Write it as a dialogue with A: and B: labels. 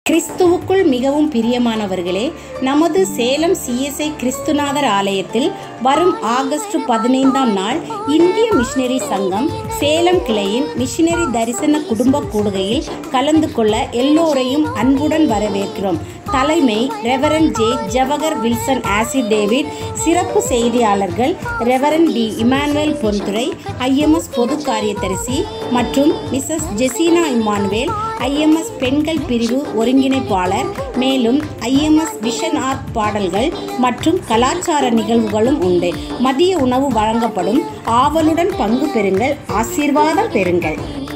A: கிறிஸ்துவுக்குள் மிகவும் பிரியமானவர்களே நமது சேலம் சிஎஸ்ஐ கிறிஸ்துநாதர் ஆலயத்தில் வரும் ஆகஸ்ட் பதினைந்தாம் நாள் இந்திய மிஷினரி சங்கம் சேலம் கிளையின் மிஷினரி தரிசன குடும்ப கூடுகையில் கலந்து கொள்ள எல்லோரையும் அன்புடன் வரவேற்கிறோம் தலைமை ரெவரன் ஜே ஜவகர் வில்சன் ஆசி டேவிட் சிறப்பு செய்தியாளர்கள் reverend D Emmanuel Ponthurai IMS பொது காரியதரிசி மற்றும் மிஸ்ஸஸ் ஜெசீனா இமானுவேல் ஐஎம்எஸ் பெண்கள் பிரிவு ஒருங்கிணைப்பாளர் மேலும் ஐஎம்எஸ் விஷன் ஆர்ட் பாடல்கள் மற்றும் கலாச்சார நிகழ்வுகளும் உண்டு மதிய உணவு வழங்கப்படும் ஆவலுடன் பங்கு பெறுங்கள் ஆசீர்வாதம் பெறுங்கள்